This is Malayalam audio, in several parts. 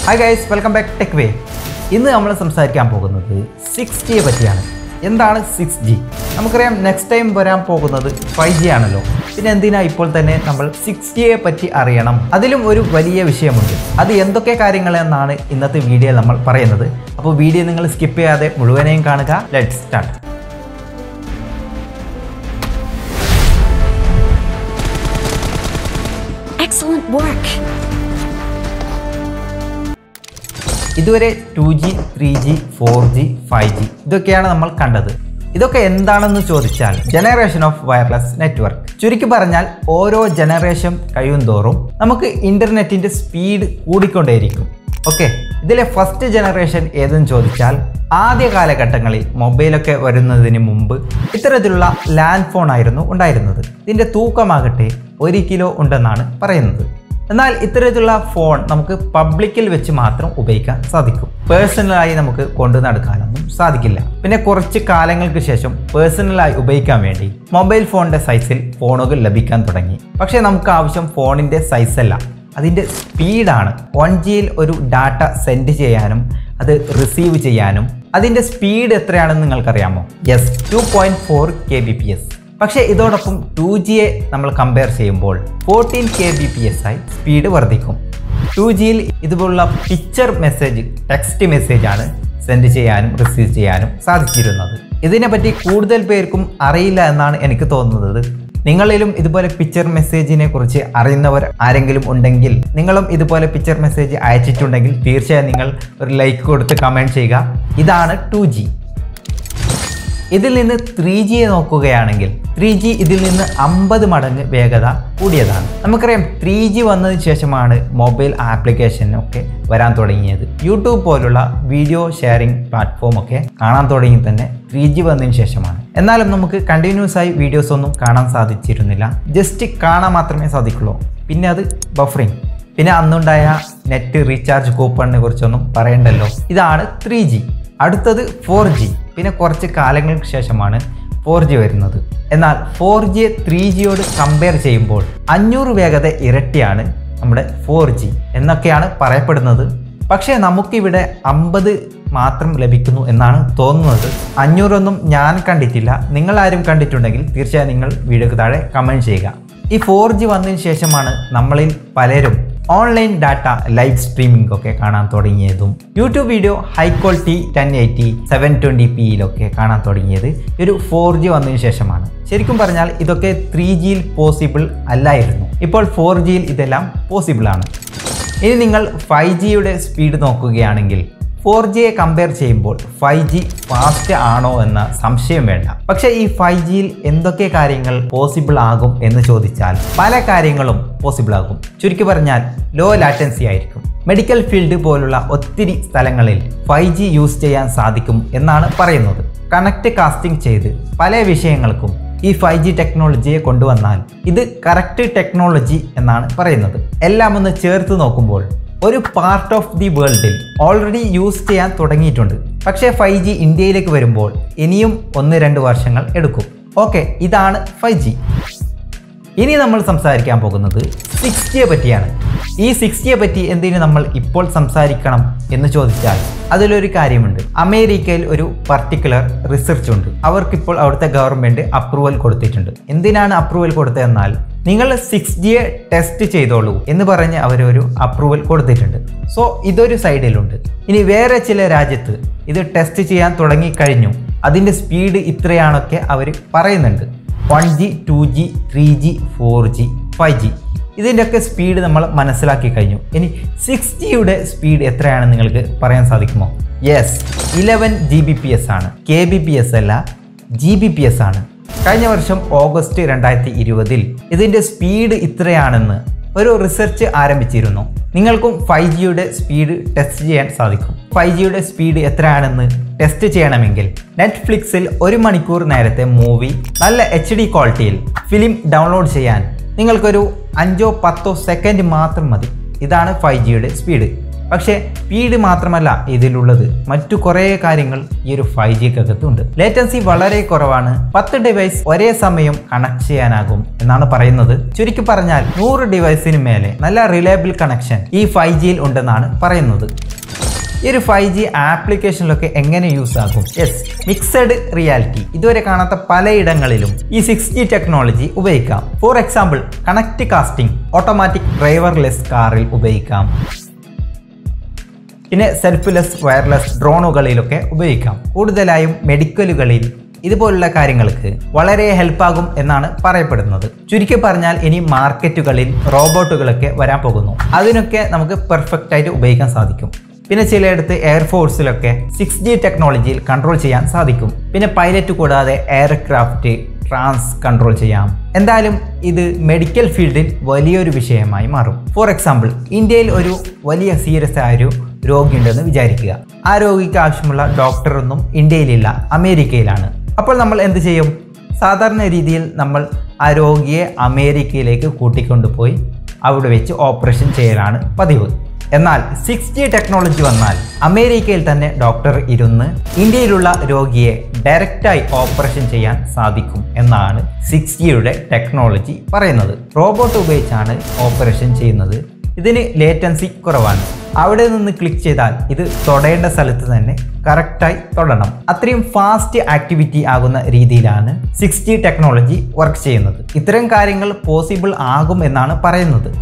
Hi guys welcome back tech way ഇന്ന് നമ്മൾ സംസാരിക്കാൻ പോകുന്നത് സിക്സ് ജിയെ പറ്റിയാണ് എന്താണ് സിക്സ് ജി നമുക്കറിയാം നെക്സ്റ്റ് ടൈം വരാൻ പോകുന്നത് ഫൈവ് ജി ആണല്ലോ പിന്നെ എന്തിനാ ഇപ്പോൾ തന്നെ നമ്മൾ സിക്സ് ജിയെ പറ്റി അറിയണം അതിലും ഒരു വലിയ വിഷയമുണ്ട് അത് എന്തൊക്കെ കാര്യങ്ങളെന്നാണ് ഇന്നത്തെ വീഡിയോയിൽ നമ്മൾ പറയുന്നത് അപ്പോൾ വീഡിയോ നിങ്ങൾ സ്കിപ്പ് ചെയ്യാതെ മുഴുവനെയും കാണുക ലെറ്റ് സ്റ്റാർട്ട് Excellent work. ഇതുവരെ two G three G four G five G ഇതൊക്കെയാണ് നമ്മൾ കണ്ടത് ഇതൊക്കെ എന്താണെന്ന് ചോദിച്ചാൽ ജനറേഷൻ ഓഫ് വയർലെസ് നെറ്റ്വർക്ക് ചുരുക്കി പറഞ്ഞാൽ ഓരോ ജനറേഷൻ കഴിയുന്തോറും നമുക്ക് ഇന്റർനെറ്റിന്റെ സ്പീഡ് കൂടിക്കൊണ്ടേയിരിക്കും ഓക്കെ ഇതിലെ ഫസ്റ്റ് ജനറേഷൻ ഏതെന്ന് ചോദിച്ചാൽ ആദ്യ കാലഘട്ടങ്ങളിൽ മൊബൈലൊക്കെ വരുന്നതിന് മുമ്പ് ഇത്തരത്തിലുള്ള ലാൻഡ് ഫോൺ ആയിരുന്നു ഉണ്ടായിരുന്നത് ഇതിന്റെ തൂക്കമാകട്ടെ ഒരു കിലോ ഉണ്ടെന്നാണ് പറയുന്നത് എന്നാൽ ഇത്തരത്തിലുള്ള ഫോൺ നമുക്ക് പബ്ലിക്കിൽ വെച്ച് മാത്രം ഉപയോഗിക്കാൻ സാധിക്കും പേഴ്സണലായി നമുക്ക് കൊണ്ടു നടക്കാനൊന്നും സാധിക്കില്ല പിന്നെ കുറച്ച് കാലങ്ങൾക്ക് ശേഷം പേഴ്സണലായി ഉപയോഗിക്കാൻ വേണ്ടി മൊബൈൽ ഫോണിന്റെ സൈസിൽ ഫോണുകൾ ലഭിക്കാൻ തുടങ്ങി പക്ഷേ നമുക്ക് ആവശ്യം ഫോണിന്റെ സൈസ് അല്ല അതിൻ്റെ സ്പീഡാണ് വൺ ജിയിൽ ഒരു ഡാറ്റ സെൻഡ് ചെയ്യാനും അത് റിസീവ് ചെയ്യാനും അതിൻ്റെ സ്പീഡ് എത്രയാണെന്ന് നിങ്ങൾക്കറിയാമോ yes two point four K B P S പക്ഷേ ഇതോടൊപ്പം ടു ജിയെ നമ്മൾ കമ്പയർ ചെയ്യുമ്പോൾ fourteen K B P S ആയി സ്പീഡ് വർദ്ധിക്കും ടു ജിയിൽ ഇതുപോലുള്ള പിക്ചർ മെസ്സേജ് ടെക്സ്റ്റ് മെസ്സേജ് ആണ് സെൻഡ് ചെയ്യാനും റിസീവ് ചെയ്യാനും സാധിച്ചിരുന്നത് ഇതിനെപ്പറ്റി കൂടുതൽ പേർക്കും അറിയില്ല എന്നാണ് എനിക്ക് തോന്നുന്നത് നിങ്ങളിലും ഇതുപോലെ പിക്ചർ മെസ്സേജിനെ കുറിച്ച് അറിയുന്നവർ ആരെങ്കിലും ഉണ്ടെങ്കിൽ നിങ്ങളും ഇതുപോലെ പിക്ചർ മെസ്സേജ് അയച്ചിട്ടുണ്ടെങ്കിൽ തീർച്ചയായും നിങ്ങൾ ഒരു ലൈക്ക് കൊടുത്ത് കമൻറ്റ് ചെയ്യുക ഇതാണ് ടു ജി ഇതിൽ നിന്ന് ത്രീ ജിയെ നോക്കുകയാണെങ്കിൽ ത്രീ ജി ഇതിൽ നിന്ന് അമ്പത് മടങ്ങ് വേഗത കൂടിയതാണ് നമുക്കറിയാം ത്രീ ജി വന്നതിന് ശേഷമാണ് മൊബൈൽ ആപ്ലിക്കേഷൻ ഒക്കെ വരാൻ തുടങ്ങിയത് യൂട്യൂബ് പോലുള്ള വീഡിയോ ഷെയറിംഗ് പ്ലാറ്റ്ഫോം ഒക്കെ കാണാൻ തുടങ്ങി തന്നെ ത്രീ ജി വന്നതിന് ശേഷമാണ് എന്നാലും നമുക്ക് കണ്ടിന്യൂസ് ആയി വീഡിയോസ് ഒന്നും കാണാൻ സാധിച്ചിരുന്നില്ല ജസ്റ്റ് കാണാൻ മാത്രമേ സാധിക്കുള്ളൂ പിന്നെ അത് ബഫറിങ് പിന്നെ അന്നുണ്ടായ നെറ്റ് റീചാർജ് കൂപ്പണിനെ കുറിച്ചൊന്നും പറയണ്ടല്ലോ ഇതാണ് ത്രീ ജി അടുത്തത് ഫോർ ജി പിന്നെ കുറച്ച് കാലങ്ങൾക്ക് ശേഷമാണ് ഫോർ ജി വരുന്നത് എന്നാൽ ഫോർ ജിയെ ത്രീ ജിയോട് കമ്പയർ ചെയ്യുമ്പോൾ അഞ്ഞൂറ് വേഗത ഇരട്ടിയാണ് നമ്മുടെ ഫോർ ജി എന്നൊക്കെയാണ് പറയപ്പെടുന്നത് പക്ഷേ നമുക്കിവിടെ അമ്പത് മാത്രം ലഭിക്കുന്നു എന്നാണ് തോന്നുന്നത് അഞ്ഞൂറൊന്നും ഞാൻ കണ്ടിട്ടില്ല നിങ്ങൾ ആരും കണ്ടിട്ടുണ്ടെങ്കിൽ തീർച്ചയായും നിങ്ങൾ വീഡിയോക്ക് താഴെ കമൻറ്റ് ചെയ്യുക ഈ ഫോർ ജി വന്നതിന് ശേഷമാണ് നമ്മളിൽ പലരും ഓൺലൈൻ ഡാറ്റ ലൈവ് സ്ട്രീമിംഗ് ഒക്കെ കാണാൻ തുടങ്ങിയതും YouTube video high quality ten eighty seven twenty പിയിലൊക്കെ കാണാൻ തുടങ്ങിയത് ഒരു ഫോർ ജി വന്നതിന് ശേഷമാണ് ശരിക്കും പറഞ്ഞാൽ ഇതൊക്കെ ത്രീ ജിയിൽ പോസിബിൾ അല്ലായിരുന്നു ഇപ്പോൾ ഫോർ ജിയിൽ ഇതെല്ലാം പോസിബിൾ ആണ് ഇനി നിങ്ങൾ ഫൈവ് ജിയുടെ സ്പീഡ് നോക്കുകയാണെങ്കിൽ ഫോർ ജിയെ കമ്പയർ ചെയ്യുമ്പോൾ ഫൈവ് ജി ഫാസ്റ്റ് ആണോ എന്ന സംശയം വേണ്ട പക്ഷേ ഈ ഫൈവ് ജിയിൽ എന്തൊക്കെ കാര്യങ്ങൾ പോസിബിൾ ആകും എന്ന് ചോദിച്ചാൽ പല കാര്യങ്ങളും പോസിബിൾ ആകും ചുരുക്കി പറഞ്ഞാൽ ലോ ലാറ്റൻസി ആയിരിക്കും മെഡിക്കൽ ഫീൽഡ് പോലുള്ള ഒത്തിരി സ്ഥലങ്ങളിൽ ഫൈവ് ജി യൂസ് ചെയ്യാൻ സാധിക്കും എന്നാണ് പറയുന്നത് കണക്ട് കാസ്റ്റിംഗ് ചെയ്ത് പല വിഷയങ്ങൾക്കും ഈ ഫൈവ് ജി ടെക്നോളജിയെ കൊണ്ടുവന്നാൽ ഇത് കറക്റ്റ് ടെക്നോളജി എന്നാണ് പറയുന്നത് എല്ലാം ഒന്ന് ചേർത്ത് നോക്കുമ്പോൾ ഒരു പാർട്ട് ഓഫ് ദി വേൾഡിൽ ഓൾറെഡി യൂസ് ചെയ്യാൻ തുടങ്ങിയിട്ടുണ്ട് പക്ഷേ ഫൈവ് ജി ഇന്ത്യയിലേക്ക് വരുമ്പോൾ ഇനിയും ഒന്ന് രണ്ട് വർഷങ്ങൾ എടുക്കും ഓക്കെ ഇതാണ് ഫൈവ് ജി ഇനി നമ്മൾ സംസാരിക്കാൻ പോകുന്നത് സിക്സ് ജിയെ പറ്റിയാണ് ഈ സിക്സ് ജിയെ പറ്റി എന്തിനു നമ്മൾ ഇപ്പോൾ സംസാരിക്കണം എന്ന് ചോദിച്ചാൽ അതിലൊരു കാര്യമുണ്ട് അമേരിക്കയിൽ ഒരു പർട്ടിക്കുലർ റിസർച്ച് ഉണ്ട് അവർക്കിപ്പോൾ അവിടുത്തെ ഗവൺമെന്റ് അപ്രൂവൽ കൊടുത്തിട്ടുണ്ട് എന്തിനാണ് അപ്രൂവൽ കൊടുത്തതെന്നാൽ നിങ്ങൾ സിക്സ് ജിയെ ടെസ്റ്റ് ചെയ്തോളൂ എന്ന് പറഞ്ഞ് അവരൊരു അപ്രൂവൽ കൊടുത്തിട്ടുണ്ട് സോ ഇതൊരു സൈഡിലുണ്ട് ഇനി വേറെ ചില രാജ്യത്ത് ഇത് ടെസ്റ്റ് ചെയ്യാൻ തുടങ്ങിക്കഴിഞ്ഞു അതിൻ്റെ സ്പീഡ് ഇത്രയാണൊക്കെ അവർ പറയുന്നുണ്ട് one G two G three G four G five G ഇതിൻ്റെയൊക്കെ സ്പീഡ് നമ്മൾ മനസ്സിലാക്കി കഴിഞ്ഞു ഇനി സിക്സ് ജിയുടെ സ്പീഡ് എത്രയാണെന്ന് നിങ്ങൾക്ക് പറയാൻ സാധിക്കുമോ yes eleven G B P S ആണ് കെ ബി പി എസ് അല്ല ജി ബി പി എസ് ആണ് കഴിഞ്ഞ വർഷം ഓഗസ്റ്റ് രണ്ടായിരത്തി ഇരുപതിൽ ഇതിൻ്റെ സ്പീഡ് ഇത്രയാണെന്ന് ഒരു റിസർച്ച് ആരംഭിച്ചിരുന്നു നിങ്ങൾക്കും ഫൈവ് ജിയുടെ സ്പീഡ് ടെസ്റ്റ് ചെയ്യാൻ സാധിക്കും ഫൈവ് ജിയുടെ സ്പീഡ് എത്രയാണെന്ന് ടെസ്റ്റ് ചെയ്യണമെങ്കിൽ നെറ്റ്ഫ്ലിക്സിൽ ഒരു മണിക്കൂർ നേരത്തെ മൂവി നല്ല എച്ച് ഡി ക്വാളിറ്റിയിൽ ഫിലിം ഡൗൺലോഡ് ചെയ്യാൻ നിങ്ങൾക്കൊരു അഞ്ചോ പത്തോ സെക്കൻഡ് മാത്രം മതി ഇതാണ് ഫൈവ് ജിയുടെ സ്പീഡ് പക്ഷേ സ്പീഡ് മാത്രമല്ല ഇതിലുള്ളത് മറ്റു കുറേ കാര്യങ്ങൾ ഈ ഒരു ഫൈവ് ജിക്കകത്തുണ്ട് ലേറ്റൻസി വളരെ കുറവാണ് പത്ത് ഡിവൈസ് ഒരേ സമയം കണക്ട് ചെയ്യാനാകും എന്നാണ് പറയുന്നത് ചുരുക്കി പറഞ്ഞാൽ നൂറ് ഡിവൈസിന് മേലെ നല്ല റിലയബിൾ കണക്ഷൻ ഈ ഫൈവ് ജിയിൽ ഉണ്ടെന്നാണ് പറയുന്നത് ഈ ഒരു ഫൈവ് ജി ആപ്ലിക്കേഷനിലൊക്കെ എങ്ങനെ യൂസ് ആകും യെസ് മിക്സഡ് റിയാലിറ്റി ഇതുവരെ കാണാത്ത പലയിടങ്ങളിലും ഈ സിക്സ് ജി ടെക്നോളജി ഉപയോഗിക്കാം for example connect casting automatic driverless കാറിൽ ഉപയോഗിക്കാം പിന്നെ സെൽഫ്ലെസ് വയർലെസ് ഡ്രോണുകളിലൊക്കെ ഉപയോഗിക്കാം കൂടുതലായും മെഡിക്കലുകളിൽ ഇതുപോലുള്ള കാര്യങ്ങൾക്ക് വളരെ ഹെൽപ്പാകും എന്നാണ് പറയപ്പെടുന്നത് ചുരുക്കി പറഞ്ഞാൽ ഇനി മാർക്കറ്റുകളിൽ റോബോട്ടുകളൊക്കെ വരാൻ പോകുന്നു അതിനൊക്കെ നമുക്ക് പെർഫെക്റ്റ് ആയിട്ട് ഉപയോഗിക്കാൻ സാധിക്കും പിന്നെ ചിലയിടത്ത് എയർഫോഴ്സിലൊക്കെ സിക്സ് ജി ടെക്നോളജിയിൽ കൺട്രോൾ ചെയ്യാൻ സാധിക്കും പിന്നെ പൈലറ്റ് കൂടാതെ എയർക്രാഫ്റ്റ് ട്രാൻസ് കൺട്രോൾ ചെയ്യാം എന്തായാലും ഇത് മെഡിക്കൽ ഫീൽഡിൽ വലിയൊരു വിഷയമായി മാറും ഫോർ എക്സാമ്പിൾ ഇന്ത്യയിൽ ഒരു വലിയ സീരിയസ് ആയ ഒരു രോഗിയുണ്ടെന്ന് വിചാരിക്കുക ആ രോഗിക്ക് ആവശ്യമുള്ള ഡോക്ടറൊന്നും ഇന്ത്യയിലില്ല അമേരിക്കയിലാണ് അപ്പോൾ നമ്മൾ എന്ത് ചെയ്യും സാധാരണ രീതിയിൽ നമ്മൾ ആ രോഗിയെ അമേരിക്കയിലേക്ക് കൂട്ടിക്കൊണ്ടുപോയി അവിടെ വെച്ച് ഓപ്പറേഷൻ ചെയ്യലാണ് പതിവ് എന്നാൽ സിക്സ് ജി ടെക്നോളജി വന്നാൽ അമേരിക്കയിൽ തന്നെ ഡോക്ടർ ഇരുന്ന് ഇന്ത്യയിലുള്ള രോഗിയെ ഡയറക്റ്റായി ഓപ്പറേഷൻ ചെയ്യാൻ സാധിക്കും എന്നാണ് സിക്സ് ജിയുടെ ടെക്നോളജി പറയുന്നത് റോബോട്ട് ഉപയോഗിച്ചാണ് ഓപ്പറേഷൻ ചെയ്യുന്നത് ഇതിന് ലേറ്റൻസി കുറവാണ് അവിടെ നിന്ന് ക്ലിക്ക് ചെയ്താൽ ഇത് തൊടേണ്ട സ്ഥലത്ത് തന്നെ കറക്റ്റായി തൊടണം അത്രയും ഫാസ്റ്റ് ആക്ടിവിറ്റി ആകുന്ന രീതിയിലാണ് സിക്സ് ജി ടെക്നോളജി വർക്ക് ചെയ്യുന്നത് ഇത്തരം കാര്യങ്ങൾ പോസിബിൾ ആകും എന്നാണ് പറയുന്നത്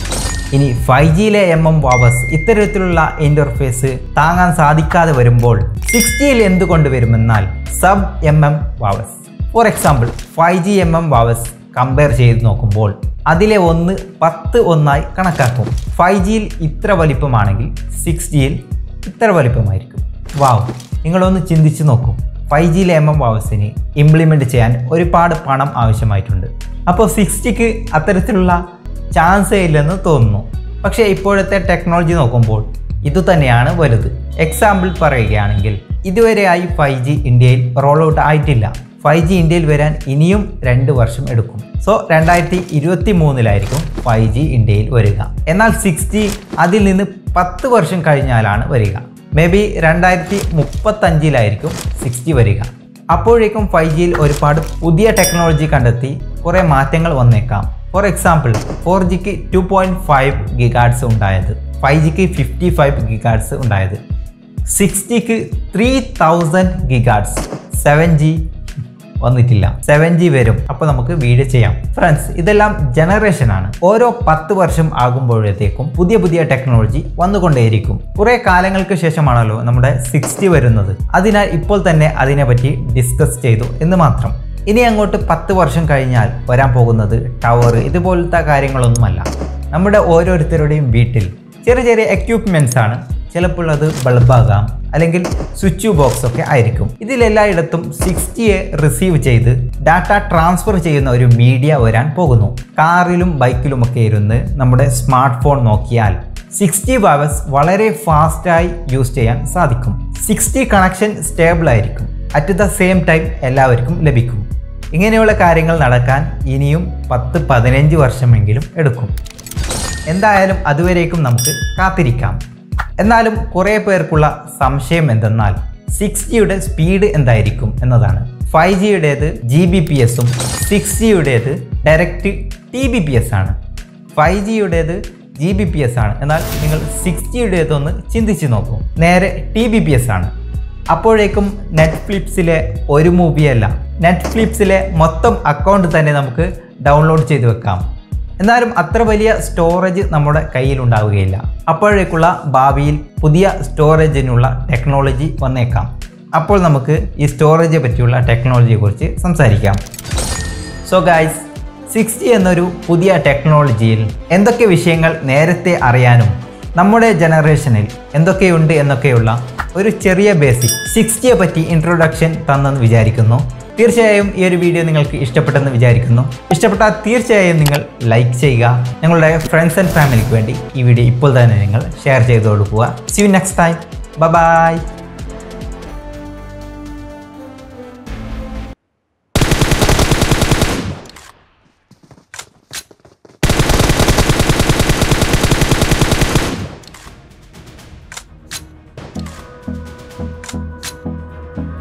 ഇനി ഫൈവ് ജിയിലെ എം എം വാവസ് ഇത്തരത്തിലുള്ള ഇന്റർഫേസ് താങ്ങാൻ സാധിക്കാതെ വരുമ്പോൾ സിക്സ് ജിയിൽ എന്തുകൊണ്ട് വരുമെന്നാൽ sub M M waves for example five G M M waves compare ചെയ്ത് നോക്കുമ്പോൾ അതിലെ ഒന്ന് പത്ത് ഒന്നായി കണക്കാക്കും ഫൈവ് ജിയിൽ ഇത്ര വലിപ്പമാണെങ്കിൽ സിക്സ് ജിയിൽ ഇത്ര വലിപ്പമായിരിക്കും വാവ് നിങ്ങളൊന്ന് ചിന്തിച്ച് നോക്കൂ ഫൈവ് ജിയിലെ എം എം വാവസിന് ഇംപ്ലിമെൻ്റ് ചെയ്യാൻ ഒരുപാട് പണം ആവശ്യമായിട്ടുണ്ട് അപ്പോൾ സിക്സ് ജിക്ക് അത്തരത്തിലുള്ള ചാൻസേ ഇല്ലെന്ന് തോന്നുന്നു പക്ഷേ ഇപ്പോഴത്തെ ടെക്നോളജി നോക്കുമ്പോൾ ഇതുതന്നെയാണ് വലുത് എക്സാമ്പിൾ പറയുകയാണെങ്കിൽ ഇതുവരെയായി ഫൈവ് ജി ഇന്ത്യയിൽ റോൾ ഔട്ട് ആയിട്ടില്ല ഫൈവ് ജി ഇന്ത്യയിൽ വരാൻ ഇനിയും രണ്ട് വർഷം എടുക്കും സോ രണ്ടായിരത്തി ഇരുപത്തി മൂന്നിലായിരിക്കും ഫൈവ് ജി ഇന്ത്യയിൽ വരിക എന്നാൽ സിക്സ് ജി അതിൽ നിന്ന് പത്ത് വർഷം കഴിഞ്ഞാലാണ് വരിക മേ ബി രണ്ടായിരത്തി മുപ്പത്തഞ്ചിലായിരിക്കും സിക്സ് ജി വരിക അപ്പോഴേക്കും ഫൈവ് ജിയിൽ ഒരുപാട് പുതിയ ടെക്നോളജി കണ്ടെത്തി കുറേ മാറ്റങ്ങൾ വന്നേക്കാം ഫോർ എക്സാമ്പിൾ ഫോർ ജിക്ക് ടു പോയിൻറ്റ് ഫൈവ് ഗിഗാഡ്സ് ഉണ്ടായത് ഫൈവ് ജിക്ക് ഫിഫ്റ്റി ഫൈവ് ഗിഗാഡ്സ് ഉണ്ടായത് സിക്സ് ജിക്ക് three thousand gigahertz seven G വന്നിട്ടില്ല സെവൻ ജി വരും അപ്പോൾ നമുക്ക് വീഡിയോ ചെയ്യാം ഫ്രണ്ട്സ് ഇതെല്ലാം ജനറേഷൻ ആണ് ഓരോ പത്ത് വർഷം ആകുമ്പോഴത്തേക്കും പുതിയ പുതിയ ടെക്നോളജി വന്നുകൊണ്ടേയിരിക്കും കുറെ കാലങ്ങൾക്ക് ശേഷമാണല്ലോ നമ്മുടെ സിക്സ് ജി വരുന്നത് അതിനാൽ ഇപ്പോൾ തന്നെ അതിനെപ്പറ്റി ഡിസ്കസ് ചെയ്തു എന്ന് മാത്രം ഇനി അങ്ങോട്ട് പത്ത് വർഷം കഴിഞ്ഞാൽ വരാൻ പോകുന്നത് ടവർ ഇതുപോലത്തെ കാര്യങ്ങളൊന്നുമല്ല നമ്മുടെ ഓരോരുത്തരുടെയും വീട്ടിൽ ചെറിയ ചെറിയ എക്യുപ്മെൻറ്റ്സ് ആണ് ചിലപ്പോൾ അത് ബൾബാകാം അല്ലെങ്കിൽ സ്വിച്ച് ബോക്സ് ഒക്കെ ആയിരിക്കും ഇതിലെല്ലായിടത്തും സിക്സ് ജിയെ റിസീവ് ചെയ്ത് ഡാറ്റ ട്രാൻസ്ഫർ ചെയ്യുന്ന ഒരു മീഡിയ വരാൻ പോകുന്നു കാറിലും ബൈക്കിലുമൊക്കെ ഇരുന്ന് നമ്മുടെ സ്മാർട്ട് ഫോൺ നോക്കിയാൽ സിക്സ് ജി വാവസ് വളരെ ഫാസ്റ്റായി യൂസ് ചെയ്യാൻ സാധിക്കും സിക്സ് ജി കണക്ഷൻ സ്റ്റേബിൾ ആയിരിക്കും അറ്റ് ദ സെയിം ടൈം എല്ലാവർക്കും ലഭിക്കും ഇങ്ങനെയുള്ള കാര്യങ്ങൾ നടക്കാൻ ഇനിയും പത്ത് പതിനഞ്ച് വർഷമെങ്കിലും എടുക്കും എന്തായാലും അതുവരേക്കും നമുക്ക് കാത്തിരിക്കാം എന്നാലും കുറേ പേർക്കുള്ള സംശയം എന്തെന്നാൽ സിക്സ് ജിയുടെ സ്പീഡ് എന്തായിരിക്കും എന്നതാണ് ഫൈവ് ജിയുടേത് ജി ബി പി എസും സിക്സ് ജിയുടേത് direct T B P S ആണ് ഫൈവ് ജിയുടേത് ജി ബി പി എസ് ആണ് എന്നാൽ നിങ്ങൾ സിക്സ് ജിയുടേതൊന്ന് ചിന്തിച്ച് നോക്കൂ നേരെ ടി ബി പി എസ് ആണ് അപ്പോഴേക്കും നെറ്റ്ഫ്ലിക്സിലെ ഒരു മൂവിയല്ല നെറ്റ്ഫ്ലിക്സിലെ മൊത്തം അക്കൗണ്ട് തന്നെ നമുക്ക് ഡൗൺലോഡ് ചെയ്ത് വെക്കാം എന്നാലും അത്ര വലിയ സ്റ്റോറേജ് നമ്മുടെ കയ്യിൽ ഉണ്ടാവുകയില്ല അപ്പോഴേക്കുള്ള ഭാവിയിൽ പുതിയ സ്റ്റോറേജിനുള്ള ടെക്നോളജി വന്നേക്കാം അപ്പോൾ നമുക്ക് ഈ സ്റ്റോറേജെ പറ്റിയുള്ള ടെക്നോളജിയെക്കുറിച്ച് സംസാരിക്കാം സോ ഗായ്സ് സിക്സ് ജി എന്നൊരു പുതിയ ടെക്നോളജിയിൽ എന്തൊക്കെ വിഷയങ്ങൾ നേരത്തെ അറിയാനും നമ്മുടെ ജനറേഷനിൽ എന്തൊക്കെയുണ്ട് എന്നൊക്കെയുള്ള ഒരു ചെറിയ ബേസിക് സിക്സ് ജിയെ പറ്റി ഇൻട്രൊഡക്ഷൻ തന്നെന്ന് വിചാരിക്കുന്നു തീർച്ചയായും ഈ ഒരു വീഡിയോ നിങ്ങൾക്ക് ഇഷ്ടപ്പെട്ടെന്ന് വിചാരിക്കുന്നു ഇഷ്ടപ്പെട്ടാൽ തീർച്ചയായും നിങ്ങൾ ലൈക്ക് ചെയ്യുക നിങ്ങളുടെ ഫ്രണ്ട്സ് ആൻഡ് ഫാമിലിക്ക് വേണ്ടി ഈ വീഡിയോ ഇപ്പോൾ തന്നെ നിങ്ങൾ ഷെയർ ചെയ്ത് കൊടുക്കുക see you next time bye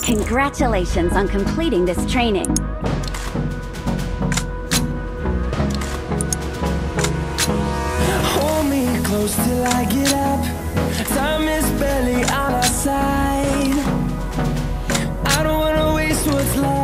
Congratulations on completing this training. Hold me close till I get up. Time is barely on our side. I don't wanna waste what's left.